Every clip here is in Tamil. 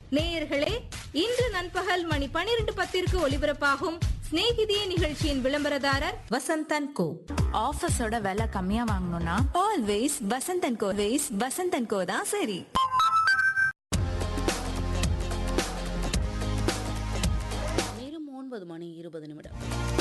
நேயர்களே இன்று நண்பகல் மணி பனிரெண்டு பத்திற்கு ஒலிபரப்பாகும் சிநேகிதியே நிகழ்ச்சியின் விளம்பரதாரர் வசந்தன் கோ ஆஃபீஸோட விலை கம்மியா வாங்கணும்னா always Vasanthan co ways Vasanthan co தான் சரி நேரம் ஒன்பது மணி இருபது நிமிடம்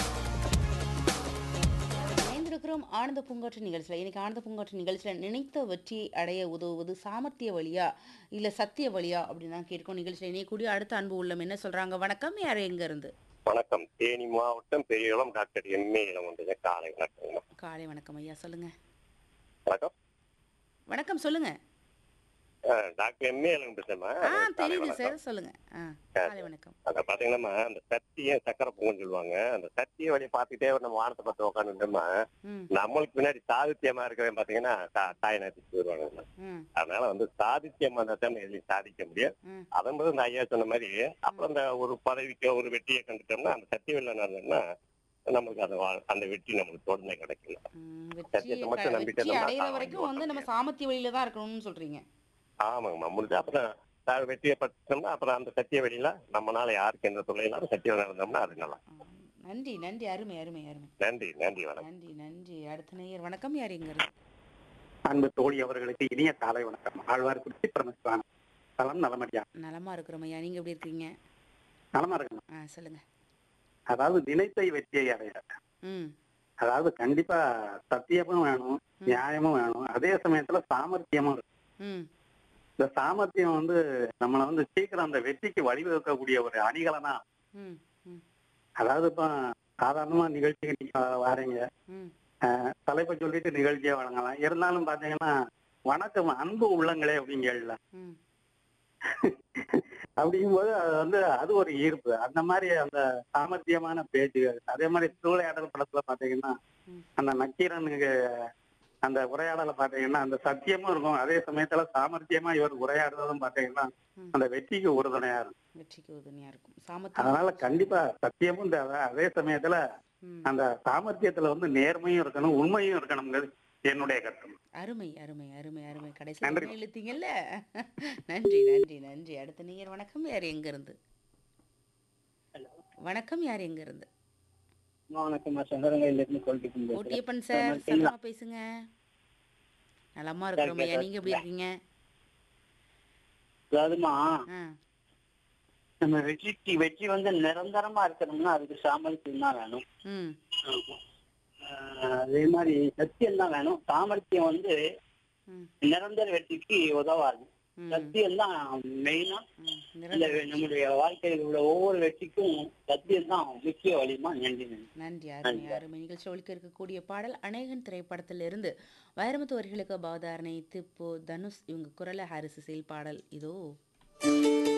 இணைந்திருக்கிறோம் ஆனந்த பூங்காற்று நிகழ்ச்சியில் இன்னைக்கு ஆனந்த பூங்காற்று நிகழ்ச்சியில் நினைத்த வெற்றி அடைய உதவுவது சாமர்த்திய வழியா இல்லை சத்திய வழியா அப்படின்னு தான் கேட்கும் நிகழ்ச்சியில் இணையக்கூடிய அடுத்த அன்பு உள்ளம் என்ன சொல்றாங்க வணக்கம் யார் எங்க இருந்து வணக்கம் தேனி மாவட்டம் பெரியகுளம் டாக்டர் எம்ஏ இளம் வந்து காலை வணக்கங்கம்மா காலை வணக்கம் ஐயா சொல்லுங்க வணக்கம் வணக்கம் சொல்லுங்க ஆ, டாக்டர் எம்ஏ இளம் பேசுமா ஆ தெரியுது சார் சொல்லுங்க ஆ காலை வணக்கம் அத பாத்தீங்கன்னா அந்த சத்தியம் சக்கரை பொங்கல் சொல்லுவாங்க அந்த சத்திய வழியை பார்த்துட்டே நம்ம வானத்தை பார்த்து உட்காந்துட்டோமா ம் நம்மளுக்கு பின்னாடி சாதித்யமா இருக்கிறவன் பாத்தீங்கன்னா தா- தாய் நாட்டுக்கு வருவாங்க ம் அதனால வந்து சாதித்யமா இருந்தா தான் எதையும் சாதிக்க முடியும் ம் அதன் போது இந்த ஐயா சொன்ன மாதிரி அப்புறம் அந்த ஒரு பதவிக்கோ ஒரு வெற்றியை கண்டுட்டோம்னா அந்த சத்திய வெள்ள நடந்தோம்னா நம்மளுக்கு அந்த வா- அந்த வெற்றி நம்மளுக்கு தொடர்ந்து கிடைக்கும் ம், சத்தியத்தை வெற்றி மட்டும் நம்பிட்டு வெற்றி இருந்தோம்னா அடையிற தான் வரைக்கும் வந்து நம்ம சாமர்த்திய வழியில தான் இருக்கணும்னு சொல்றீங்க ஆமாங்கம்மா முடிஞ்சு அப்புறம் த- வெற்றியை பற்றோம்னா அப்புறம் அந்த சத்திய வெளியில நம்மனால யாருக்கு எந்த தொழிலாலும் சத்தியம் நடந்தோம்னா அது நல்லா ஆ, நன்றி நன்றி அருமை அருமை அருமை நன்றி நன்றி வணக்கம் நன்றி நன்றி அடுத்த நேயர் வணக்கம் யார் எங்க இருந்து அன்பு தோழி அவர்களுக்கு இனிய காலை வணக்கம் ஆழ்வார் குறிச்சி பிரமஸ்வானம் தலம் நலமடியா நலமா இருக்கிறோம் ஐயா நீங்க எப்படி இருக்கீங்க நலமா இருக்கணும் ஆ சொல்லுங்க அதாவது நினைத்தை வெற்றியை அடைய ம் அதாவது கண்டிப்பா சத்தியமும் வேணும் நியாயமும் வேணும் அதே சமயத்துல சாமர்த்தியமும் இருக்கும் ம் இந்த சாமர்த்தியம் வந்து நம்மளை வந்து சீக்கிரம் அந்த வெற்றிக்கு வழிவகுக்கக்கூடிய ஒரு அணிகலனா ம் ம் அதாவது இப்ப சாதாரணமா நிகழ்ச்சிக்கு நீங்க வாரீங்க ம் தலைப்பை சொல்லிட்டு நிகழ்ச்சியை வழங்கலாம் இருந்தாலும் பாத்தீங்கன்னா வணக்கம் அன்பு உள்ளங்களே அப்படிங்கல ம் அப்படிங்கும்போது அது வந்து அது ஒரு ஈர்ப்பு அந்த மாதிரி அந்த சாமர்த்தியமான பேச்சுகள் அதே மாதிரி திருவிளையாடல் படத்துல பாத்தீங்கன்னா ம். அந்த நக்கீரனுக்கு அந்த உரையாடலை பாத்தீங்கன்னா அந்த சத்தியமும் இருக்கும் அதே சமயத்துல சாமர்த்தியமா இவர் உரையாடுறதும் பாத்தீங்கன்னா ம். அந்த வெற்றிக்கு உறுதுணையா இருக்கும் வெற்றிக்கு உதவியா இருக்கும் சாமர்த்தியம் அதனால கண்டிப்பா சத்தியமும் தேவை அதே சமயத்துல ம் அந்த சாமர்த்தியத்துல வந்து நேர்மையும் இருக்கணும் உண்மையும் இருக்கணுங்கிறது என்னுடைய கருத்து அருமை அருமை அருமை அருமை கடைசி நன்றி. உண்மை இழுத்தீங்கல்ல நன்றி நன்றி நன்றி அடுத்த நேயர் வணக்கம் யார் எங்க இருந்து வணக்கம் யார் எங்க இருந்து வணக்கம் சங்கரங்கையில இருந்து கொல்லிட்டு ஓட்டியப்பன் சார் சத்தமா பேசுங்க நலமா இருக்கிறோம் ஐயா நீங்க எப்படி இருக்கீங்க அதாவதுமா ஆ நம்ம வெற்றிக்கு வெற்றி வந்து நிரந்தரமா இருக்கணும்னா அதுக்கு சாமர்த்தியம் தான் வேணும் ம் ஆஹ் அதே மாதிரி சத்தியம் தான் வேணும் சாமர்த்தியம் வந்து ம் நிரந்தர வெற்றிக்கு உதவாது ம் சத்தியம் தான் மெயினா ம் இந்த நிரந்தர நம்முடைய வாழ்க்கையில் உள்ள ஒவ்வொரு வெற்றிக்கும் சத்தியம் தான் முக்கிய வழிமா நன்றி நன்றி நன்றி அருமை அருமை நிகழ்ச்சி ஒழிக்க இருக்கக்கூடிய பாடல் அநேகன் திரைப்படத்திலிருந்து வைரமுத்து அவர்களுக்கு பாதாரணை திப்பு தனுஷ் இவங்க குரல ஹாரிஸ் இசையில் பாடல் இதோ